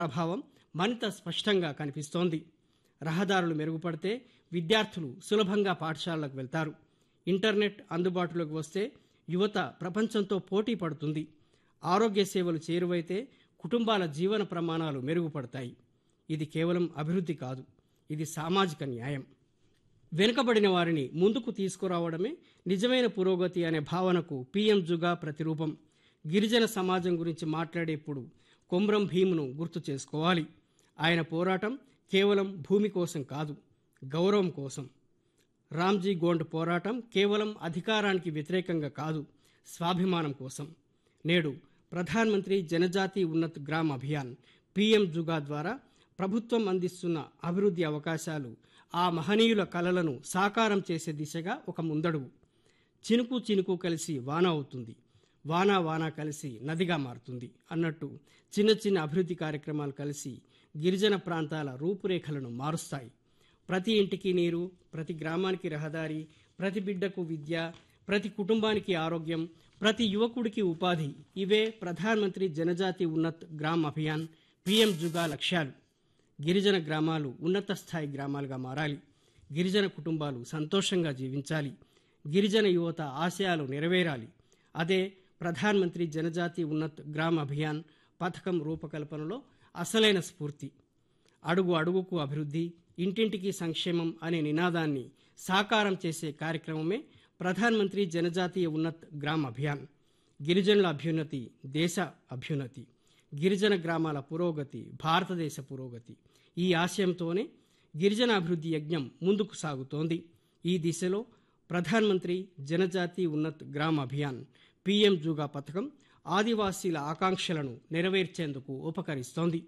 ప్రభావం మరింత స్పష్టంగా కనిపిస్తోంది రహదారులు మెరుగుపడితే విద్యార్థులు సులభంగా పాఠశాలలకు వెళ్తారు ఇంటర్నెట్ అందుబాటులోకి వస్తే యువత ప్రపంచంతో పోటీ పడుతుంది ఆరోగ్య సేవలు చేరువైతే కుటుంబాల జీవన ప్రమాణాలు మెరుగుపడతాయి ఇది కేవలం అభివృద్ధి కాదు ఇది సామాజిక న్యాయం వెనుకబడిన వారిని ముందుకు తీసుకురావడమే నిజమైన పురోగతి అనే భావనకు పీఎం జుగా ప్రతిరూపం గిరిజన సమాజం గురించి మాట్లాడేప్పుడు కొమ్రం భీమును గుర్తు చేసుకోవాలి ఆయన పోరాటం కేవలం భూమి కోసం కాదు గౌరవం కోసం రామ్జీ గోండ్ పోరాటం కేవలం అధికారానికి వ్యతిరేకంగా కాదు స్వాభిమానం కోసం నేడు ప్రధానమంత్రి జనజాతి ఉన్నత్ గ్రామ్ అభియాన్ పీఎం జుగా ద్వారా ప్రభుత్వం అందిస్తున్న అభివృద్ధి అవకాశాలు ఆ మహనీయుల కలలను సాకారం చేసే దిశగా ఒక ముందడుగు చినుకు చినుకు కలిసి వాన అవుతుంది వాన వాన కలిసి నదిగా మారుతుంది అన్నట్టు చిన్న చిన్న అభివృద్ధి కార్యక్రమాలు కలిసి గిరిజన ప్రాంతాల రూపురేఖలను మారుస్తాయి ప్రతి ఇంటికి నీరు ప్రతి గ్రామానికి రహదారి ప్రతి బిడ్డకు విద్య ప్రతి కుటుంబానికి ఆరోగ్యం ప్రతి యువకుడికి ఉపాధి ఇవే ప్రధానమంత్రి జనజాతి ఉన్నత్ గ్రామ్ అభియాన్ పీఎం జుగా లక్ష్యాలు గిరిజన గ్రామాలు ఉన్నత స్థాయి గ్రామాలుగా మారాలి గిరిజన కుటుంబాలు సంతోషంగా జీవించాలి గిరిజన యువత ఆశయాలు నెరవేరాలి అదే ప్రధానమంత్రి జనజాతి ఉన్నత్ గ్రామ్ అభియాన్ పథకం రూపకల్పనలో అసలైన స్ఫూర్తి అడుగు అడుగుకు అభివృద్ధి ఇంటింటికి సంక్షేమం అనే నినాదాన్ని సాకారం చేసే కార్యక్రమమే ప్రధానమంత్రి జనజాతీయ ఉన్నత్ గ్రామ్ అభియాన్ గిరిజనుల అభ్యున్నతి దేశ అభ్యున్నతి గిరిజన గ్రామాల పురోగతి భారతదేశ పురోగతి ఈ ఆశయంతోనే గిరిజన అభివృద్ధి యజ్ఞం ముందుకు సాగుతోంది ఈ దిశలో ప్రధానమంత్రి జనజాతి ఉన్నత్ గ్రామ్ అభియాన్ పీఎం జూగా పథకం ఆదివాసీల ఆకాంక్షలను నెరవేర్చేందుకు ఉపకరిస్తోంది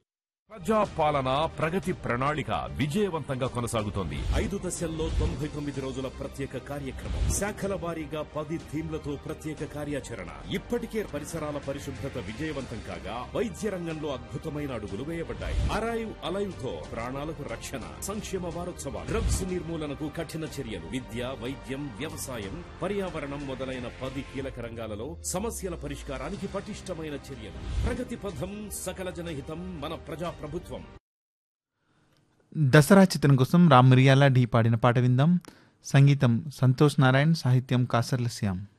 ప్రజా పాలన ప్రగతి ప్రణాళిక విజయవంతంగా కొనసాగుతోంది ఐదు దశల్లో తొంభై తొమ్మిది రోజుల ప్రత్యేక కార్యక్రమం శాఖల వారీగా పది థీమ్లతో ప్రత్యేక కార్యాచరణ ఇప్పటికే పరిసరాల పరిశుభ్రత విజయవంతం కాగా వైద్య రంగంలో అద్భుతమైన అడుగులు వేయబడ్డాయి అరైవ్ అలైవ్ తో ప్రాణాలకు రక్షణ సంక్షేమ వారోత్సవాలు డ్రగ్స్ నిర్మూలనకు కఠిన చర్యలు విద్య వైద్యం వ్యవసాయం పర్యావరణం మొదలైన పది కీలక రంగాలలో సమస్యల పరిష్కారానికి పటిష్టమైన చర్యలు ప్రగతి పథం సకల జనహితం మన ప్రజా ప్రభుత్వం దసరా చిత్రం కోసం రామ్ మిరియాల ఢీ పాడిన పాట విందాం సంగీతం సంతోష్ నారాయణ్ సాహిత్యం కాసర్ల శ్యామ్